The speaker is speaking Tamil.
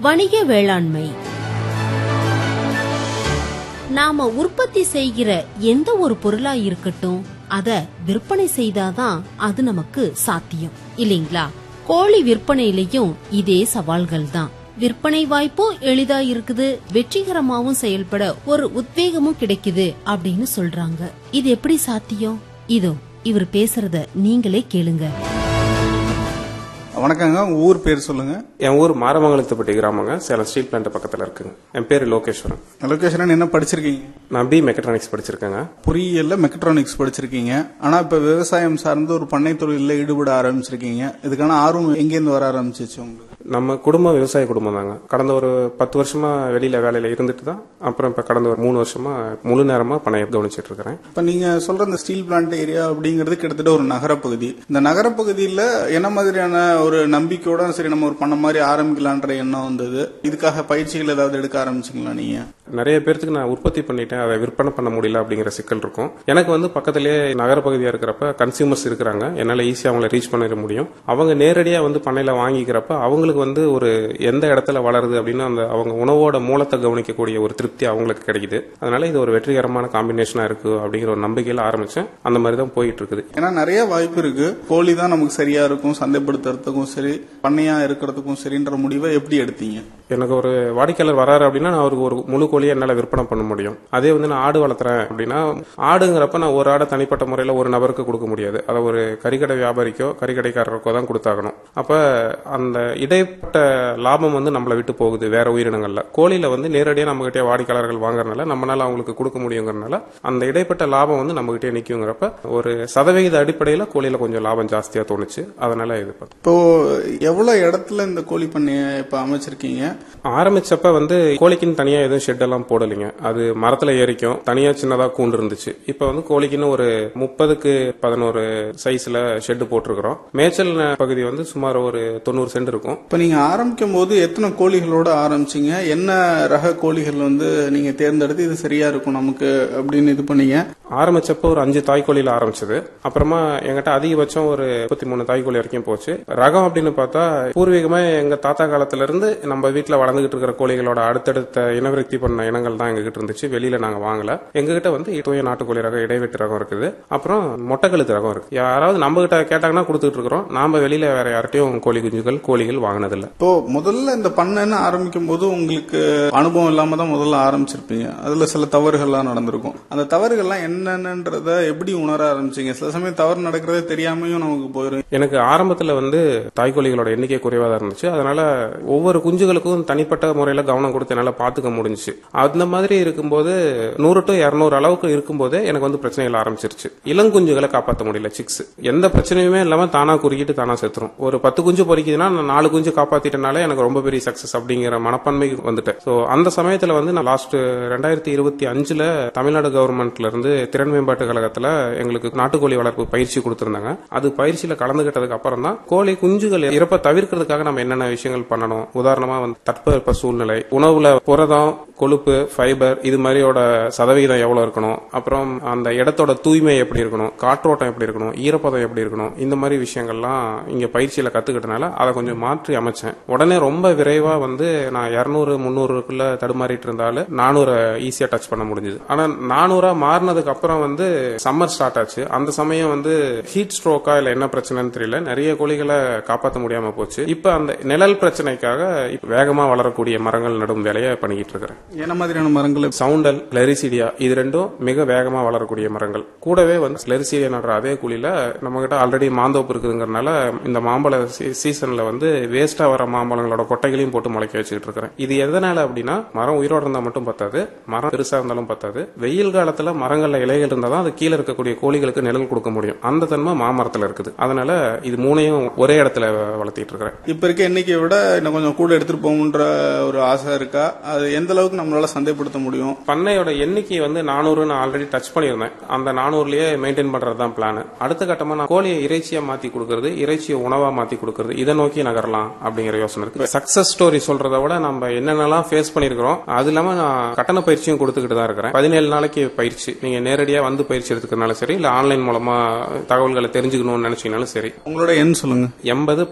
வணிக வேளாண்மை நாம உற்பத்தி செய்கிற எந்த ஒரு பொருளா இருக்கட்டும் அத விற்பனை செய்தாதான் அது நமக்கு சாத்தியம் இல்லீங்களா கோழி விற்பனையிலையும் இதே சவால்கள் தான் விற்பனை வாய்ப்பும் எளிதா இருக்குது வெற்றிகரமாவும் செயல்பட ஒரு உத்வேகமும் கிடைக்குது அப்படின்னு சொல்றாங்க இது எப்படி சாத்தியம் இதோ இவர் பேசுறத நீங்களே கேளுங்க வணக்கங்க உங்க ஊர் பேர் சொல்லுங்க என் ஊர் மாரமங்கலத்துப்பட்டி கிராமங்க சேலம் ஸ்டீல் பிளான்ட் பக்கத்துல இருக்குங்க என் பேர் லோகேஸ்வரன் லொகேஷன் என்ன படிச்சிருக்கீங்க நான் பி மெக்கட்ரானிக்ஸ் படிச்சிருக்கேங்க பொறியியல்ல மெக்கட்ரானிக்ஸ் படிச்சிருக்கீங்க ஆனா இப்ப விவசாயம் சார்ந்து ஒரு பண்ணை தொழிலில் ஈடுபட ஆரம்பிச்சிருக்கீங்க இதுக்கான ஆர்வம் எங்கேருந்து வர ஆரம்பிச்சிச்சு உங்களுக்கு நம்ம குடும்பம் விவசாய குடும்பம் தாங்க கடந்த ஒரு பத்து வருஷமா வெளியில வேலையில இருந்துட்டு தான் அப்புறம் இப்ப கடந்த ஒரு மூணு வருஷமா முழு நேரமா பணைய கவனிச்சிட்டு இருக்கிறேன் இப்ப நீங்க சொல்ற இந்த ஸ்டீல் பிளான்ட் ஏரியா அப்படிங்கிறது கிட்டத்தட்ட ஒரு நகரப்பகுதி இந்த நகரப்பகுதியில என்ன மாதிரியான ஒரு நம்பிக்கையோட சரி நம்ம ஒரு பண்ண மாதிரி ஆரம்பிக்கலான்ற எண்ணம் வந்தது இதுக்காக பயிற்சிகள் ஏதாவது எடுக்க ஆரம்பிச்சிங்களா நீங்க நிறைய பேர்த்துக்கு நான் உற்பத்தி பண்ணிட்டேன் அதை விற்பனை பண்ண முடியல அப்படிங்கிற சிக்கல் இருக்கும் எனக்கு வந்து பக்கத்திலேயே நகரப்பகுதியா இருக்கிறப்ப கன்சியூமர்ஸ் இருக்கிறாங்க என்னால ஈஸியா அவங்கள ரீச் பண்ணிட முடியும் அவங்க நேரடியா வந்து பண்ணையில வாங்கிக்கிறப்ப அவங்களுக்கு வந்து ஒரு எந்த இடத்துல வளருது அப்படின்னு அந்த அவங்க உணவோட மூலத்தை கவனிக்கக்கூடிய ஒரு திருப்தி அவங்களுக்கு கிடைக்குது அதனால இது ஒரு வெற்றிகரமான காம்பினேஷனா இருக்கு அப்படிங்கிற ஒரு நம்பிக்கையில ஆரம்பிச்சேன் அந்த மாதிரி தான் போயிட்டு இருக்குது ஏன்னா நிறைய வாய்ப்பு இருக்கு கோழி தான் நமக்கு சரியா இருக்கும் சந்தைப்படுத்துறதுக்கும் சரி பண்ணையா இருக்கிறதுக்கும் சரின்ற முடிவை எப்படி எடுத்தீங்க எனக்கு ஒரு வாடிக்கையாளர் வராரு அப்படின்னா நான் அவருக்கு ஒரு முழு கோழியை என்னால் விற்பனை பண்ண முடியும் அதே வந்து நான் ஆடு வளர்த்துறேன் அப்படின்னா ஆடுங்கிறப்ப நான் ஒரு ஆடை தனிப்பட்ட முறையில் ஒரு நபருக்கு கொடுக்க முடியாது அதை ஒரு கறிக்கடை வியாபாரிக்கோ கறிக்கடைக்காரருக்கோ தான் கொடுத்தாகணும் அப்ப அந்த இடைப்பட்ட லாபம் வந்து நம்மளை விட்டு போகுது வேற உயிரினங்கள்ல கோழியில வந்து நேரடியாக நம்ம கிட்டே வாடிக்கையாளர்கள் வாங்குறதுனால நம்மளால அவங்களுக்கு கொடுக்க முடியுங்கிறனால அந்த இடைப்பட்ட லாபம் வந்து நம்ம கிட்டே நிற்குங்கிறப்ப ஒரு சதவிகித அடிப்படையில் கோழியில கொஞ்சம் லாபம் ஜாஸ்தியா தோணுச்சு அதனால இது பண்ணேன். இப்போ எவ்வளவு இடத்துல இந்த கோழி பண்ணைய இப்ப அமைச்சிருக்கீங்க ஆரம்பிச்சப்ப வந்து கோழிக்குன்னு தனியா எதுவும் ஷெட் எல்லாம் போடலைங்க அது மரத்துல ஏறிக்கும் தனியா சின்னதா கூண்டு இருந்துச்சு இப்ப வந்து கோழிக்குன்னு ஒரு முப்பதுக்கு பதினோரு சைஸ்ல ஷெட் போட்டிருக்கிறோம் மேய்ச்சல் பகுதி வந்து சுமார் ஒரு தொண்ணூறு சென்ட் இருக்கும் இப்ப நீங்க ஆரம்பிக்கும் போது எத்தனை கோழிகளோட ஆரம்பிச்சீங்க என்ன ரக கோழிகள் வந்து நீங்க தேர்ந்தெடுத்து இது சரியா இருக்கும் நமக்கு அப்படின்னு இது பண்ணீங்க ஆரம்பிச்சப்போ ஒரு அஞ்சு தாய்க்கோழியில ஆரம்பிச்சது அப்புறமா எங்கிட்ட அதிகபட்சம் ஒரு முப்பத்தி மூணு தாய்க்கோழி வரைக்கும் போச்சு ரகம் அப்படின்னு பார்த்தா பூர்வீகமா எங்க தாத்தா காலத்துல இருந்து நம்ம வீட்டுல வளர்ந்துகிட்டு இருக்கிற கோழிகளோட அடுத்தடுத்த இனவிருத்தி பண்ண இனங்கள் தான் எங்ககிட்ட இருந்துச்சு வெளியில நாங்க வாங்கல எங்ககிட்ட வந்து தூய நாட்டுக்கோழி ரகம் இடைவெட்டு ரகம் இருக்குது அப்புறம் மொட்டைக்கழுத்து ரகம் இருக்கு யாராவது நம்ம கிட்ட கேட்டாங்கன்னா கொடுத்துட்டு இருக்கிறோம் நாம வெளியில வேற யார்ட்டையும் கோழி குஞ்சுகள் கோழிகள் வாங்கினதில்ல இப்போ முதல்ல இந்த பண்ணைன்னு ஆரம்பிக்கும் போது உங்களுக்கு அனுபவம் இல்லாம தான் முதல்ல ஆரம்பிச்சிருப்பீங்க அதுல சில தவறுகள்லாம் நடந்திருக்கும் அந்த தவறுகள்லாம் என்னென்னன்றத எப்படி உணர ஆரம்பிச்சீங்க சில சமயம் தவறு நடக்கிறதே தெரியாமையும் நமக்கு போயிடும் எனக்கு ஆரம்பத்துல வந்து தாய்க்கோழிகளோட எண்ணிக்கை குறைவா தான் இருந்துச்சு அதனால ஒவ்வொரு குஞ்சுகளுக்கும் தனிப்பட்ட முறையில கவனம் கொடுத்து என்னால பாத்துக்க முடிஞ்சுச்சு அந்த மாதிரி இருக்கும்போது நூறு டு இருநூறு அளவுக்கு இருக்கும்போதே எனக்கு வந்து பிரச்சனைகள் ஆரம்பிச்சிருச்சு இளங்குஞ்சுகளை காப்பாற்ற முடியல சிக்ஸ் எந்த பிரச்சனையுமே இல்லாம தானா குறுக்கிட்டு தானா செத்துரும் ஒரு பத்து குஞ்சு பொறிக்குதுன்னா நான் நாலு குஞ்சு காப்பாத்திட்டனாலே எனக்கு ரொம்ப பெரிய சக்சஸ் அப்படிங்கிற மனப்பான்மைக்கு வந்துட்டேன் சோ அந்த சமயத்துல வந்து நான் லாஸ்ட் ரெண்டாயிரத்தி இருபத்தி அஞ்சுல தமிழ்நாடு கவர்மெண்ட்ல இருந்து திறன் மேம்பாட்டு கழகத்துல எங்களுக்கு நாட்டுக்கோழி வளர்ப்பு பயிற்சி கொடுத்திருந்தாங்க அது பயிற்சியில கலந்துகிட்டதுக்கு அப்புறம் தான் கோழி குஞ்சுகள் இறப்ப தவிர்க்கிறதுக்காக நம்ம என்னென்ன விஷயங்கள் பண்ணணும் உதாரணமா வந்து தட்பவெப்ப சூழ்நிலை உணவுல புரதம் கொழுப்பு ஃபைபர் இது மாதிரியோட சதவிகிதம் எவ்வளவு இருக்கணும் அப்புறம் அந்த இடத்தோட தூய்மை எப்படி இருக்கணும் காற்றோட்டம் எப்படி இருக்கணும் ஈரப்பதம் எப்படி இருக்கணும் இந்த மாதிரி விஷயங்கள்லாம் இங்க பயிற்சியில கத்துக்கிட்டனால அதை கொஞ்சம் மாற்றி அமைச்சேன் உடனே ரொம்ப விரைவா வந்து நான் இருநூறு முந்நூறுக்குள்ள தடுமாறிட்டு இருந்தாலும் நானூறு ஈஸியா டச் பண்ண முடிஞ்சது ஆனா நானூறா மாறினதுக்கு அப்புறம் வந்து சம்மர் ஸ்டார்ட் ஆச்சு அந்த சமயம் வந்து ஹீட் ஸ்ட்ரோக்கா இல்ல என்ன பிரச்சனைன்னு தெரியல நிறைய கோழிகளை காப்பாற்ற முடியாம போச்சு இப்ப அந்த நிழல் பிரச்சனைக்காக இப்ப வேகமா வளரக்கூடிய மரங்கள் நடும் வேலையை பண்ணிக்கிட்டு இருக்கிறேன் என்ன மாதிரியான மரங்கள் சவுண்டல் லெரிசீடியா இது ரெண்டும் மிக வேகமா வளரக்கூடிய மரங்கள் கூடவே வந்து லெரிசீடியா நடுற அதே குழியில நம்ம கிட்ட ஆல்ரெடி மாந்தோப்பு இருக்குதுங்கறனால இந்த மாம்பழ சீ- சீசன்ல வந்து வேஸ்டா வர மாம்பழங்களோட கொட்டைகளையும் போட்டு முளைக்க வச்சுக்கிட்டு இருக்கிறேன் இது எதனால அப்படின்னா மரம் உயிரோட இருந்தா மட்டும் பத்தாது மரம் பெருசா இருந்தாலும் பத்தாது வெயில் காலத்துல மரங்கள்ல இலைகள் இருந்தா தான் அது கீழே இருக்கக்கூடிய கோழிகளுக்கு நிழல் கொடுக்க முடியும் அந்த தன்மை மாமரத்துல இருக்குது அதனால இது மூணையும் ஒரே இடத்துல வளர்த்திட்டு இருக்கிறேன் இப்ப இருக்க எண்ணிக்கையை விட இன்னும் கொஞ்சம் கூட எடுத்துட்டு போகணுன்ற ஒரு ஆசை இருக்கா அது எந்த அளவுக்கு நம்மளால சந்தைப்படுத்த முடியும் பண்ணையோட எண்ணிக்கை வந்து நானூறு நான் ஆல்ரெடி டச் பண்ணியிருந்தேன் அந்த நானூறுலயே மெயின்டைன் பண்றது தான் பிளான் அடுத்த கட்டமா நான் கோழியை இறைச்சியா மாத்தி கொடுக்கறது இறைச்சியை உணவா மாத்தி கொடுக்கறது இதை நோக்கி நகரலாம் அப்படிங்கிற யோசனை இருக்கு சக்சஸ் ஸ்டோரி சொல்றதை விட நம்ம என்னென்னலாம் ஃபேஸ் பண்ணிருக்கிறோம் அது இல்லாம நான் கட்டண பயிற்சியும் கொடுத்துக்கிட்டு தான் இருக்கிறேன் பதினேழு நாளைக்கு பயிற்சி நீங்க நேரடியா வந்து பயிற்சி எடுத்துக்கிறதுனாலும் சரி இல்ல ஆன்லைன் மூலமா தகவல்களை தெரிஞ்சுக்கணும்னு நினைச்சீங்கனாலும் சரி உங்களோட எண் சொல்லுங்க எண்பது